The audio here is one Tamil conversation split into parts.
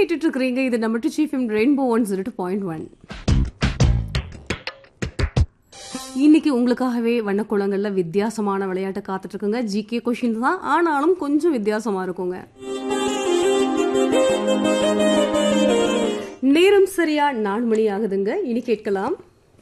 கேட்டுட்டு இருக்கிறீங்க இது நம்ம டு சீஃப் rainbow one zero two point one இன்னைக்கு உங்களுக்காகவே வண்ணக்குளங்கள்ல வித்தியாசமான விளையாட்டு காத்துட்டு இருக்குங்க ஜிகே கொஷின் தான் ஆனாலும் கொஞ்சம் வித்தியாசமா இருக்குங்க நேரம் சரியா நாலு மணி ஆகுதுங்க இனி கேட்கலாம்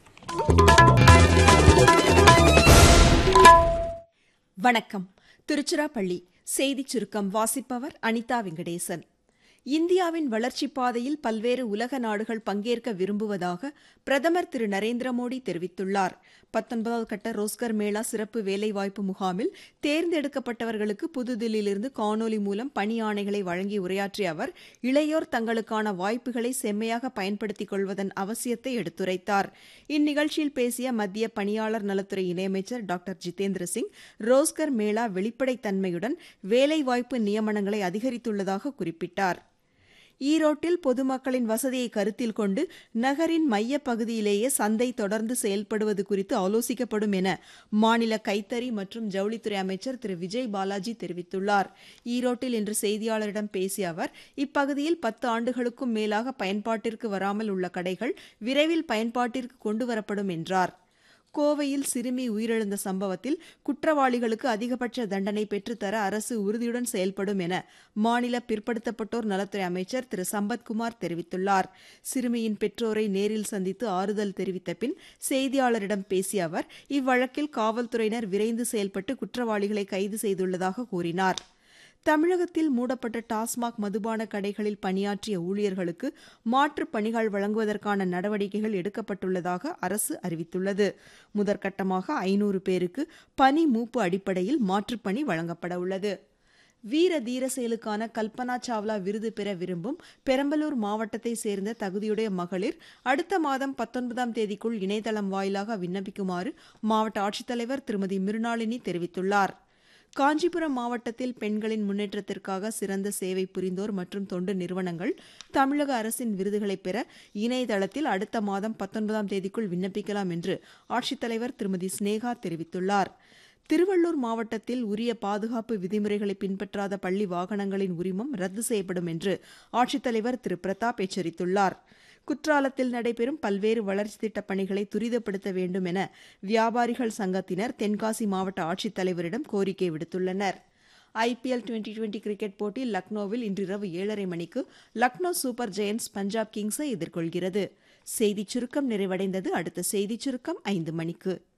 வணக்கம் திருச்சிராப்பள்ளி செய்திச் சுருக்கம் வாசிப்பவர் அனிதா வெங்கடேசன் இந்தியாவின் வளர்ச்சிப் பாதையில் பல்வேறு உலக நாடுகள் பங்கேற்க விரும்புவதாக பிரதமர் திரு நரேந்திர மோடி தெரிவித்துள்ளார் பத்தொன்பதாவது கட்ட ரோஸ்கர் மேளா சிறப்பு வேலைவாய்ப்பு முகாமில் தேர்ந்தெடுக்கப்பட்டவர்களுக்கு புதுதில்லியிலிருந்து காணொலி மூலம் பணி ஆணைகளை வழங்கி உரையாற்றிய அவர் இளையோர் தங்களுக்கான வாய்ப்புகளை செம்மையாக பயன்படுத்திக் கொள்வதன் அவசியத்தை எடுத்துரைத்தார் இந்நிகழ்ச்சியில் பேசிய மத்திய பணியாளர் நலத்துறை இணையமைச்சர் டாக்டர் ஜிதேந்திர சிங் ரோஸ்கர் மேளா வெளிப்படைத்தன்மையுடன் வேலைவாய்ப்பு நியமனங்களை அதிகரித்துள்ளதாக குறிப்பிட்டார் ஈரோட்டில் பொதுமக்களின் வசதியை கருத்தில் கொண்டு நகரின் மையப் பகுதியிலேயே சந்தை தொடர்ந்து செயல்படுவது குறித்து ஆலோசிக்கப்படும் என மாநில கைத்தறி மற்றும் ஜவுளித்துறை அமைச்சர் திரு விஜய் பாலாஜி தெரிவித்துள்ளார் ஈரோட்டில் இன்று செய்தியாளரிடம் பேசிய அவர் இப்பகுதியில் பத்து ஆண்டுகளுக்கும் மேலாக பயன்பாட்டிற்கு வராமல் உள்ள கடைகள் விரைவில் பயன்பாட்டிற்கு கொண்டுவரப்படும் என்றார் கோவையில் சிறுமி உயிரிழந்த சம்பவத்தில் குற்றவாளிகளுக்கு அதிகபட்ச தண்டனை பெற்றுத்தர அரசு உறுதியுடன் செயல்படும் என மாநில பிற்படுத்தப்பட்டோர் நலத்துறை அமைச்சர் திரு சம்பத்குமார் தெரிவித்துள்ளார் சிறுமியின் பெற்றோரை நேரில் சந்தித்து ஆறுதல் தெரிவித்த பின் செய்தியாளரிடம் பேசிய அவர் இவ்வழக்கில் காவல்துறையினர் விரைந்து செயல்பட்டு குற்றவாளிகளை கைது செய்துள்ளதாக கூறினார் தமிழகத்தில் மூடப்பட்ட டாஸ்மாக் மதுபான கடைகளில் பணியாற்றிய ஊழியர்களுக்கு மாற்றுப் பணிகள் வழங்குவதற்கான நடவடிக்கைகள் எடுக்கப்பட்டுள்ளதாக அரசு அறிவித்துள்ளது முதற்கட்டமாக ஐநூறு பேருக்கு பணி மூப்பு அடிப்படையில் மாற்றுப் பணி வழங்கப்பட உள்ளது வீர தீர செயலுக்கான கல்பனா சாவ்லா விருது பெற விரும்பும் பெரம்பலூர் மாவட்டத்தை சேர்ந்த தகுதியுடைய மகளிர் அடுத்த மாதம் பத்தொன்பதாம் தேதிக்குள் இணையதளம் வாயிலாக விண்ணப்பிக்குமாறு மாவட்ட ஆட்சித்தலைவர் திருமதி மிருணாளினி தெரிவித்துள்ளார் காஞ்சிபுரம் மாவட்டத்தில் பெண்களின் முன்னேற்றத்திற்காக சிறந்த சேவை புரிந்தோர் மற்றும் தொண்டு நிறுவனங்கள் தமிழக அரசின் விருதுகளை பெற இணையதளத்தில் அடுத்த மாதம் பத்தொன்பதாம் தேதிக்குள் விண்ணப்பிக்கலாம் என்று ஆட்சித்தலைவர் திருமதி ஸ்னேகா தெரிவித்துள்ளார் திருவள்ளூர் மாவட்டத்தில் உரிய பாதுகாப்பு விதிமுறைகளை பின்பற்றாத பள்ளி வாகனங்களின் உரிமம் ரத்து செய்யப்படும் என்று ஆட்சித்தலைவர் திரு பிரதாப் எச்சரித்துள்ளார் குற்றாலத்தில் நடைபெறும் பல்வேறு வளர்ச்சி திட்டப் பணிகளை துரிதப்படுத்த வேண்டும் என வியாபாரிகள் சங்கத்தினர் தென்காசி மாவட்ட ஆட்சித்தலைவரிடம் கோரிக்கை விடுத்துள்ளனர் ஐபிஎல் டுவெண்டி டுவெண்டி கிரிக்கெட் போட்டி லக்னோவில் இன்றிரவு ஏழரை மணிக்கு லக்னோ சூப்பர் ஜெயண்ட்ஸ் பஞ்சாப் கிங்ஸை எதிர்கொள்கிறது செய்திச் சுருக்கம் நிறைவடைந்தது அடுத்த செய்திச் சுருக்கம் ஐந்து மணிக்கு